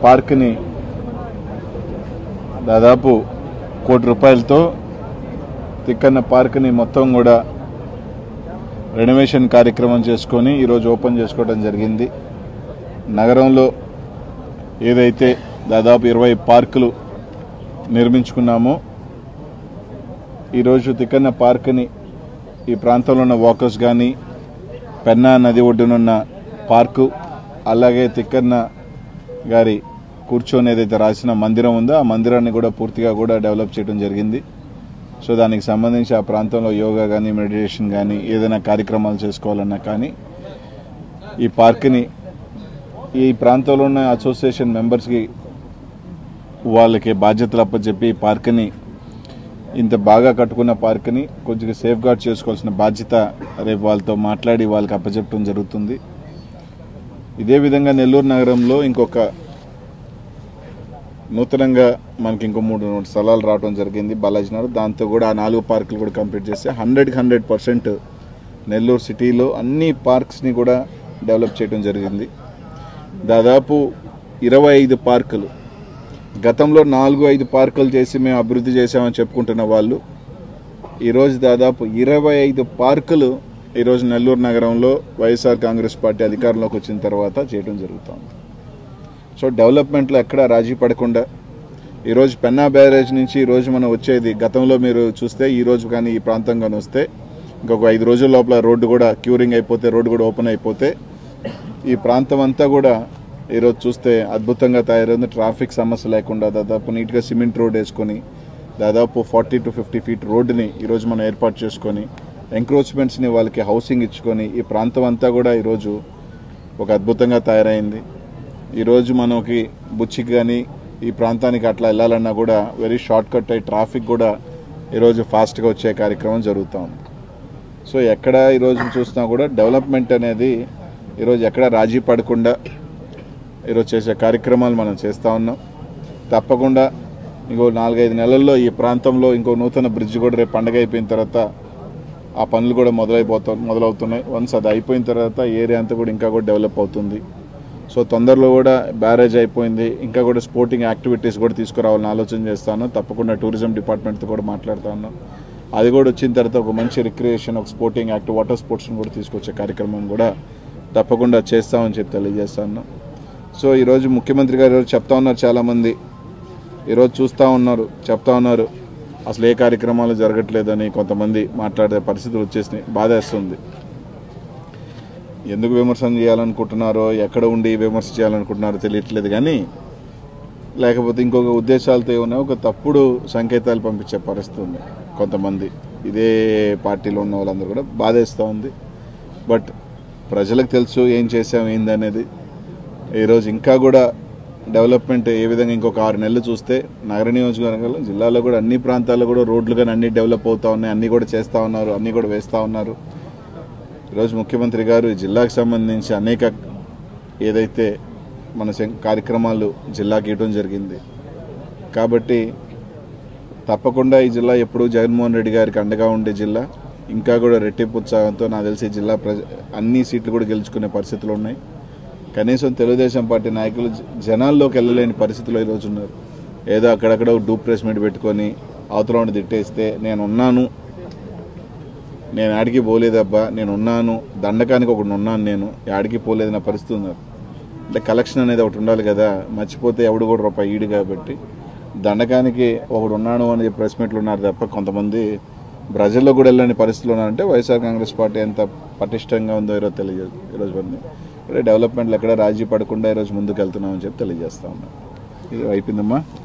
పార్క్ని దాదాపు కోటి రూపాయలతో తిక్కన్న పార్క్ని మొత్తం కూడా రెనోవేషన్ కార్యక్రమం చేసుకొని ఈరోజు ఓపెన్ చేసుకోవడం జరిగింది నగరంలో ఏదైతే దాదాపు ఇరవై పార్కులు నిర్మించుకున్నామో ఈరోజు తిక్కన్న పార్క్ని ఈ ప్రాంతంలో ఉన్న వాకర్స్ కానీ పెన్నా నది ఒడ్డునున్న పార్కు అలాగే తిక్కన్న గారి కూర్చొని ఏదైతే రాసిన మందిరం ఉందో ఆ మందిరాన్ని కూడా పూర్తిగా కూడా డెవలప్ చేయడం జరిగింది సో దానికి సంబంధించి ఆ ప్రాంతంలో యోగా కానీ మెడిటేషన్ కానీ ఏదైనా కార్యక్రమాలు చేసుకోవాలన్నా కానీ ఈ పార్క్ని ఈ ప్రాంతంలో ఉన్న అసోసియేషన్ మెంబర్స్కి వాళ్ళకి బాధ్యతలు అప్పచెప్పి ఈ పార్క్ని ఇంత బాగా కట్టుకున్న పార్క్ని కొంచెం సేఫ్ గార్డ్ చేసుకోవాల్సిన బాధ్యత రేపు వాళ్ళతో మాట్లాడి వాళ్ళకి అప్పచెప్పడం జరుగుతుంది ఇదే విధంగా నెల్లూరు నగరంలో ఇంకొక నూతనంగా మనకి ఇంకో మూడు స్థలాలు రావడం జరిగింది బాలాజీ నగర్ దాంతో కూడా ఆ నాలుగు పార్కులు కూడా కంప్లీట్ చేస్తే హండ్రెడ్కి హండ్రెడ్ పర్సెంట్ నెల్లూరు సిటీలో అన్ని పార్క్స్ని కూడా డెవలప్ చేయడం జరిగింది దాదాపు ఇరవై ఐదు పార్కులు గతంలో నాలుగు ఐదు పార్కులు చేసి మేము అభివృద్ధి చేసామని చెప్పుకుంటున్న వాళ్ళు ఈరోజు దాదాపు ఇరవై ఐదు పార్కులు ఈరోజు నెల్లూరు నగరంలో వైఎస్ఆర్ కాంగ్రెస్ పార్టీ అధికారంలోకి వచ్చిన తర్వాత చేయడం జరుగుతుంది సో డెవలప్మెంట్లో ఎక్కడ రాజీ పడకుండా ఈరోజు పెన్నా బ్యారేజ్ నుంచి ఈరోజు మనం వచ్చేది గతంలో మీరు చూస్తే ఈ రోజు కానీ ఈ ప్రాంతం కానీ వస్తే ఇంకొక ఐదు రోజుల లోపల రోడ్డు కూడా క్యూరింగ్ అయిపోతే రోడ్డు కూడా ఓపెన్ అయిపోతే ఈ ప్రాంతం అంతా కూడా ఈరోజు చూస్తే అద్భుతంగా తయారైంది ట్రాఫిక్ సమస్య లేకుండా దాదాపు నీట్గా సిమెంట్ రోడ్ వేసుకొని దాదాపు ఫార్టీ టు ఫిఫ్టీ ఫీట్ రోడ్డుని ఈరోజు మనం ఏర్పాటు చేసుకొని ఎంక్రోచ్మెంట్స్ని వాళ్ళకి హౌసింగ్ ఇచ్చుకొని ఈ ప్రాంతం అంతా కూడా ఈరోజు ఒక అద్భుతంగా తయారైంది ఈరోజు మనకి బుచ్చికి కానీ ఈ ప్రాంతానికి అట్లా వెళ్ళాలన్నా కూడా వెరీ షార్ట్ కట్ అయ్యి ట్రాఫిక్ కూడా ఈరోజు ఫాస్ట్గా వచ్చే కార్యక్రమం జరుగుతూ ఉంది సో ఎక్కడ ఈరోజు చూసినా కూడా డెవలప్మెంట్ అనేది ఈరోజు ఎక్కడ రాజీ పడకుండా ఈరోజు చేసే కార్యక్రమాలు మనం చేస్తూ ఉన్నాం తప్పకుండా ఇంకో నాలుగైదు నెలల్లో ఈ ప్రాంతంలో ఇంకో నూతన బ్రిడ్జ్ కూడా రేపు పండగ అయిపోయిన తర్వాత ఆ పనులు కూడా మొదలైపోతా మొదలవుతున్నాయి వన్స్ అది అయిపోయిన తర్వాత ఏరియా అంతా కూడా ఇంకా కూడా డెవలప్ అవుతుంది సో తొందరలో కూడా బ్యారేజ్ అయిపోయింది ఇంకా కూడా స్పోర్టింగ్ యాక్టివిటీస్ కూడా తీసుకురావాలని ఆలోచన చేస్తాను తప్పకుండా టూరిజం డిపార్ట్మెంట్తో కూడా మాట్లాడుతాను అది కూడా వచ్చిన తర్వాత ఒక మంచి రిక్రియేషన్ ఒక స్పోర్టింగ్ యాక్ట్ వాటర్ స్పోర్ట్స్ని కూడా తీసుకొచ్చే కార్యక్రమం కూడా తప్పకుండా చేస్తామని చెప్పి తెలియజేస్తాను సో ఈరోజు ముఖ్యమంత్రి గారు ఈరోజు చెప్తా ఉన్నారు చాలామంది ఈరోజు చూస్తూ ఉన్నారు చెప్తా ఉన్నారు అసలు ఏ కార్యక్రమాలు జరగట్లేదని కొంతమంది మాట్లాడే పరిస్థితులు వచ్చేసినాయి బాధేస్తుంది ఎందుకు విమర్శన చేయాలనుకుంటున్నారో ఎక్కడ ఉండి విమర్శ చేయాలనుకుంటున్నారో తెలియట్లేదు కానీ లేకపోతే ఇంకొక ఉద్దేశాలతో ఏమన్నా ఒక తప్పుడు సంకేతాలు పంపించే పరిస్థితి ఉంది కొంతమంది ఇదే పార్టీలో ఉన్న వాళ్ళందరూ కూడా బాధేస్తూ ఉంది బట్ ప్రజలకు తెలుసు ఏం చేసాం ఏందనేది ఈరోజు ఇంకా కూడా డెవలప్మెంట్ ఏ విధంగా ఇంకొక ఆరు నెలలు చూస్తే నగర నియోజకవర్గంలో జిల్లాలో కూడా అన్ని ప్రాంతాల్లో కూడా రోడ్లు కానీ అన్ని డెవలప్ అవుతా ఉన్నాయి అన్నీ కూడా చేస్తూ ఉన్నారు అన్నీ కూడా వేస్తూ ఉన్నారు ఈరోజు ముఖ్యమంత్రి గారు ఈ జిల్లాకు సంబంధించి అనేక ఏదైతే మన శం- కార్యక్రమాలు జిల్లాకి ఇవ్వడం జరిగింది కాబట్టి తప్పకుండా ఈ జిల్లా ఎప్పుడూ జగన్మోహన్ రెడ్డి గారికి అండగా ఉండే జిల్లా ఇంకా కూడా రెట్టింపు ఉత్సాహంతో నాకు తెలిసి ఈ జిల్లా ప్రజ అన్ని సీట్లు కూడా గెలుచుకునే పరిస్థితులు ఉన్నాయి కనీసం తెలుగుదేశం పార్టీ నాయకులు జ- జనాల్లోకి వెళ్ళలేని పరిస్థితిలో ఈరోజు ఉన్నారు ఏదో అక్కడక్కడ డూప్ ప్రెస్ మీట్ పెట్టుకొని అవతల ఉండి తిట్టేస్తే నేను ఉన్నాను నేను ఆడికి పోలేదబ్బా నేను ఉన్నాను దండకానికి ఒకటి ఉన్నాను నేను ఆడికి పోలేదు నా పరిస్థితి ఉన్నారు అంటే కలెక్షన్ అనేది ఒకటి ఉండాలి కదా మర్చిపోతే ఎవడు కూడా రూపాయి ఈడు కాబట్టి దండకానికి ఒకడు ఉన్నాను అని చెప్పి ప్రెస్ మీట్లు ఉన్నారు తప్ప కొంతమంది ప్రజల్లో కూడా వెళ్ళని పరిస్థితులు ఉన్నారంటే వైఎస్ఆర్ కాంగ్రెస్ పార్టీ ఎంత పటిష్టంగా ఉందో ఈరోజు తెలియజేది ఈరోజు కొన్ని ఇక్కడ డెవలప్మెంట్లు ఎక్కడ రాజీ పడకుండా ఈరోజు ముందుకు వెళ్తున్నామని చెప్పి తెలియజేస్తా ఉన్నాం ఇది అయిపోయిందమ్మా